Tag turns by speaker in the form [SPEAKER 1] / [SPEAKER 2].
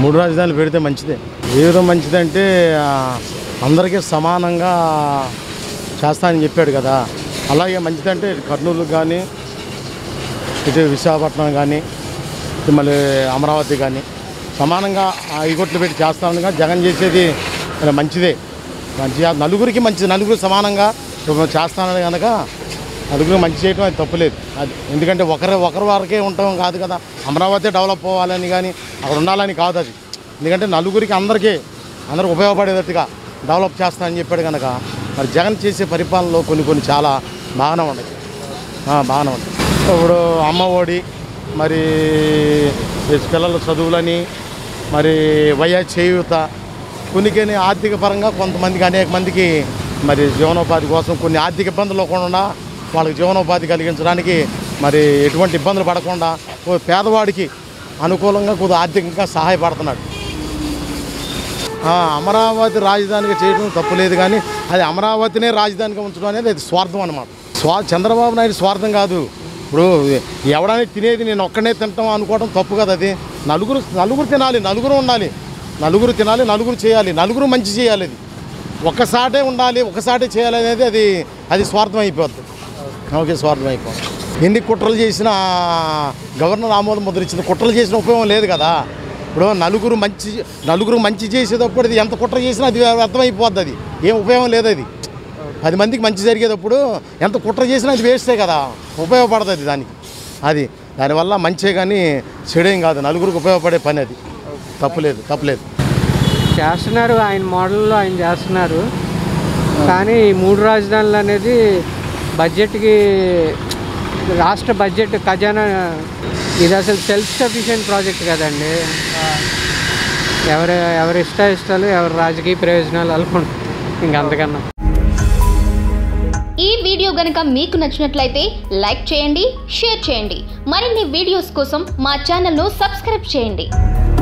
[SPEAKER 1] మూడు రాజధానులు పెడితే మంచిదే ఏ విధం మంచిదంటే ఆ, అందరికీ సమానంగా చేస్తానని చెప్పాడు కదా అలాగే మంచిదంటే కర్నూలు కానీ ఇటు విశాఖపట్నం కానీ ఇటు మళ్ళీ అమరావతి కానీ సమానంగా ఐగొట్లు పెట్టి చేస్తామని కానీ జగన్ చేసేది మరి మంచిదే మంచిగా నలుగురికి మంచిది నలుగురు సమానంగా చేస్తానని కనుక నలుగురు మంచి చేయడం అది తప్పులేదు అది ఎందుకంటే ఒకరి ఒకరి వరకే ఉంటాం కాదు కదా అమరావతి డెవలప్ అవ్వాలని కానీ అక్కడ ఉండాలని కాదు అది ఎందుకంటే నలుగురికి అందరికీ అందరికి ఉపయోగపడేటట్టుగా డెవలప్ చేస్తానని చెప్పాడు కనుక మరి జగన్ చేసే పరిపాలనలో కొన్ని కొన్ని చాలా బాగానే ఉన్నాయి ఆ, బాగానే ఉంది ఇప్పుడు అమ్మ ఒడి మరి పిల్లల చదువులని మరి వయా చేయూత కొన్నికని ఆర్థిక పరంగా కొంతమందికి అనేక మందికి మరి జీవనోపాధి కోసం కొన్ని ఆర్థిక ఇబ్బందులు లేకుండా వాళ్ళకి జీవనోపాధి కలిగించడానికి మరి ఎటువంటి ఇబ్బందులు పడకుండా ఓ పేదవాడికి అనుకూలంగా కొద్దిగా ఆర్థికంగా సహాయపడుతున్నాడు ఆ, అమరావతి రాజధానిగా చేయడం తప్పులేదు కానీ అది అమరావతినే రాజధానిగా ఉంచడం అనేది అది స్వార్థం అనమాట స్వా చంద్రబాబు నాయుడు స్వార్థం కాదు ఇప్పుడు ఎవడనే తినేది నేను ఒక్కనే తింటాం అనుకోవడం తప్పు కదా అది నలుగురు నలుగురు తినాలి నలుగురు ఉండాలి నలుగురు తినాలి నలుగురు చేయాలి నలుగురు మంచి చేయాలి అది ఒక్కసాటే ఉండాలి ఒక్కసాటే చేయాలి అనేది అది అది స్వార్థం అయిపోద్ది ఓకే స్వార్థం అయిపోద్ది ఎన్ని కుట్రలు చేసినా గవర్నర్ ఆమోదం ముద్ర ఇచ్చిన కుట్రలు చేసిన ఉపయోగం లేదు కదా ఇప్పుడు నలుగురు మంచి నలుగురు మంచి చేసేటప్పుడు అది ఎంత కుట్ర చేసినా అది అర్థమైపోద్ది అది ఏం ఉపయోగం లేదు అది పది మందికి మంచి జరిగేటప్పుడు ఎంత కుట్ర చేసినా అది వేస్తే కదా ఉపయోగపడుతుంది దానికి అది దానివల్ల మంచే కానీ చెడేం కాదు నలుగురికి ఉపయోగపడే పని అది తప్పులేదు తప్పులేదు
[SPEAKER 2] చేస్తున్నారు ఆయన మోడల్లో ఆయన చేస్తున్నారు కానీ ఈ మూడు రాజధానులు అనేది బడ్జెట్కి రాష్ట్ర బడ్జెట్ ఖజానా ఇది అసలు సెల్ఫ్ సఫిషియెంట్ ప్రాజెక్ట్ కదండి ఎవరి ఎవరి ఇష్ట ఇష్టాలు ఎవరి రాజకీయ ప్రయోజనాలు అనుకుంటారు ఇంకంతకన్నా
[SPEAKER 3] ఈ వీడియో గనుక మీకు నచ్చినట్లయితే లైక్ చేయండి షేర్ చేయండి మరిన్ని వీడియోస్ కోసం మా ఛానల్ను సబ్స్క్రైబ్ చేయండి